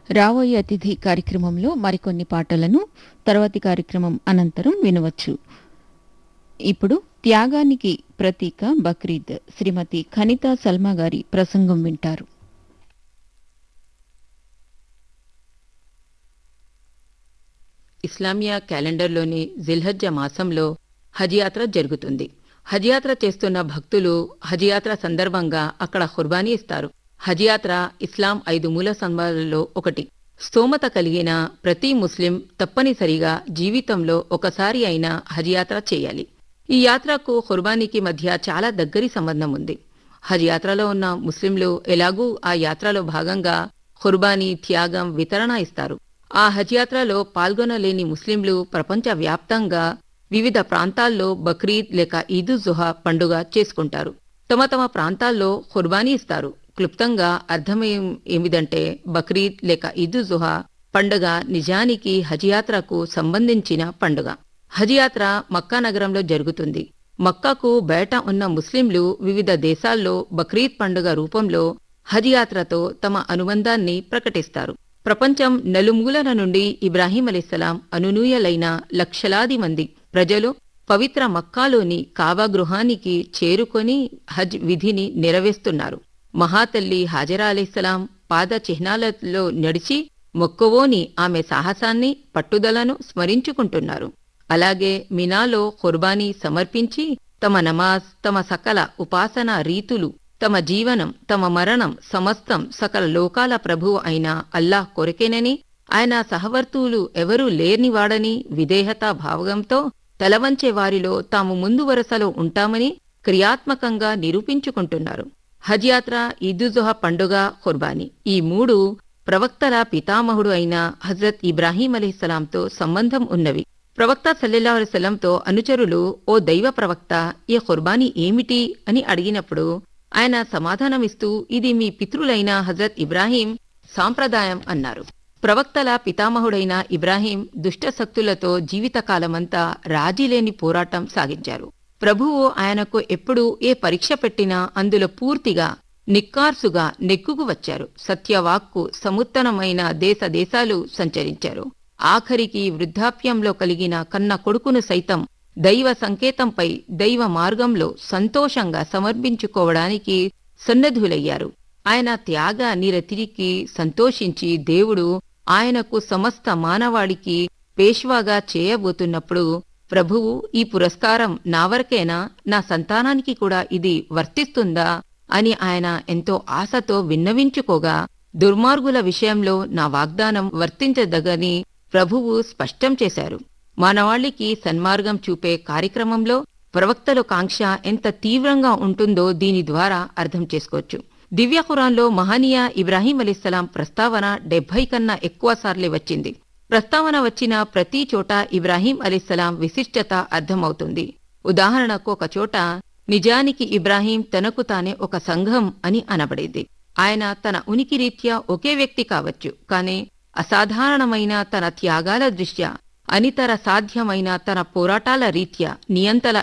రాబోయే అతిథి కార్యక్రమంలో మరికొన్ని పాటలను తర్వాతి కార్యక్రమం అనంతరం వినవచ్చు ఇప్పుడు త్యాగానికి ప్రతీక బక్రీద్ శ్రీమతి ఖనితా సల్మా గారి ప్రసంగం వింటారు ఇస్లామియా క్యాలెండర్లోని జిల్హజ్జ మాసంలో హజ్ యాత్ర జరుగుతుంది హజ్ యాత్ర చేస్తున్న భక్తులు హజ్ యాత్ర సందర్భంగా అక్కడ ఖుర్బానీ ఇస్తారు హజ్ యాత్ర ఇస్లాం ఐదు మూల సంబాలలో ఒకటి స్తోమత కలిగిన ప్రతి ముస్లిం తప్పనిసరిగా జీవితంలో ఒకసారి అయినా హజ్ యాత్ర చేయాలి ఈ యాత్రకు ఖుర్బానీకి మధ్య చాలా దగ్గరి సంబంధం ఉంది హజ్ యాత్రలో ఉన్న ముస్లింలు ఎలాగూ ఆ యాత్రలో భాగంగా ఖుర్బానీ త్యాగం వితరణ ఇస్తారు ఆ హజ్ యాత్రలో పాల్గొనలేని ముస్లింలు ప్రపంచవ్యాప్తంగా వివిధ ప్రాంతాల్లో బక్రీద్ లేక ఈదు జుహా పండుగ చేసుకుంటారు తమ తమ ప్రాంతాల్లో ఖుర్బానీ ఇస్తారు క్లుప్తంగా అర్థమేం ఏమిదంటే బక్రీద్ లేక ఈదు జుహా పండుగ నిజానికి హజ్ యాత్రకు సంబంధించిన పండుగ హజ్ యాత్ర మక్కా నగరంలో జరుగుతుంది మక్కాకు బయట ఉన్న ముస్లింలు వివిధ దేశాల్లో బక్రీద్ పండుగ రూపంలో హజ్ యాత్రతో తమ అనుబంధాన్ని ప్రకటిస్తారు ప్రపంచం నలుమూలల నుండి ఇబ్రాహీం అలీస్లాం అనునూయలైన లక్షలాది మంది ప్రజలు పవిత్ర మక్కాలోని కావా గృహానికి చేరుకొని హజ్ విధిని నెరవేస్తున్నారు మహాతల్లి హాజరా అలీస్లాం పాద చిహ్నాలలో నడిచి మొక్కవోని ఆమె సాహసాన్ని పట్టుదలను స్మరించుకుంటున్నారు అలాగే మినాలో ఖుర్బానీ సమర్పించి తమ నమాజ్ తమ సకల ఉపాసనా రీతులు తమ జీవనం తమ మరణం సమస్తం సకల లోకాల ప్రభువు అయిన అల్లాహ్ కొరకేనని ఆయన సహవర్తువులు ఎవరూ లేనివాడని విధేయతా భావంతో తలవంచే వారిలో తాము ముందు వరుసలో ఉంటామని క్రియాత్మకంగా నిరూపించుకుంటున్నారు హజ్ యాత్ర ఈదుజుహా పండుగ ఖుర్బానీ ఈ మూడు ప్రవక్తల పితామహుడు అయిన హజ్రత్ ఇబ్రాహీం అలీస్లాంతో సంబంధం ఉన్నవి ప్రవక్త సల్లెల్లా అలైస్లంతో అనుచరులు ఓ దైవ ప్రవక్త ఈ ఖుర్బానీ ఏమిటి అని అడిగినప్పుడు ఆయన సమాధానమిస్తూ ఇది మీ పితృలైన హజరత్ ఇబ్రాహీం సాంప్రదాయం అన్నారు ప్రవక్తల పితామహుడైన ఇబ్రాహీం దుష్టశక్తులతో జీవితకాలమంతా రాజీలేని పోరాటం సాగించారు ప్రభువు ఆయనకు ఎప్పుడు ఏ పరీక్ష పెట్టినా అందులో పూర్తిగా నిక్కార్సుగా నెక్కుకు వచ్చారు సత్యవాక్కు సముత్తనమైన దేశ దేశాలు సంచరించారు ఆఖరికి వృద్ధాప్యంలో కలిగిన కన్న కొడుకును సైతం దైవ సంకేతంపై దైవ మార్గంలో సంతోషంగా సమర్పించుకోవడానికి సన్నద్ధులయ్యారు ఆయన త్యాగ నిరతిరికి సంతోషించి దేవుడు ఆయనకు సమస్త మానవాడికి పేష్వాగా చేయబోతున్నప్పుడు ప్రభువు ఈ పురస్కారం నా వరకేనా నా సంతానానికి కూడా ఇది వర్తిస్తుందా అని ఆయన ఎంతో ఆశతో విన్నవించుకోగా దుర్మార్గుల విషయంలో నా వాగ్దానం వర్తించదగని ప్రభువు స్పష్టం చేశారు మానవాళికి సన్మార్గం చూపే కార్యక్రమంలో ప్రవక్తల కాంక్ష ఎంత తీవ్రంగా ఉంటుందో దీని ద్వారా అర్థం చేసుకోవచ్చు దివ్య ఖురాన్లో మహనీయ ఇబ్రాహీం అలీస్లాం ప్రస్తావన డెబ్బై కన్నా ఎక్కువ సార్లే వచ్చింది ప్రస్తావన వచ్చిన ప్రతి చోట ఇబ్రాహీం అలీస్లాం విశిష్టత అర్థమవుతుంది ఉదాహరణకు ఒక చోట నిజానికి ఇబ్రాహీం తనకు తానే ఒక సంఘం అని అనబడేది ఆయన తన ఉనికి రీత్యా ఒకే వ్యక్తి కావచ్చు కానీ అసాధారణమైన తన త్యాగాల దృష్ట్యా అనితర సాధ్యమైన తన పోరాటాల రీత్యా నియంతల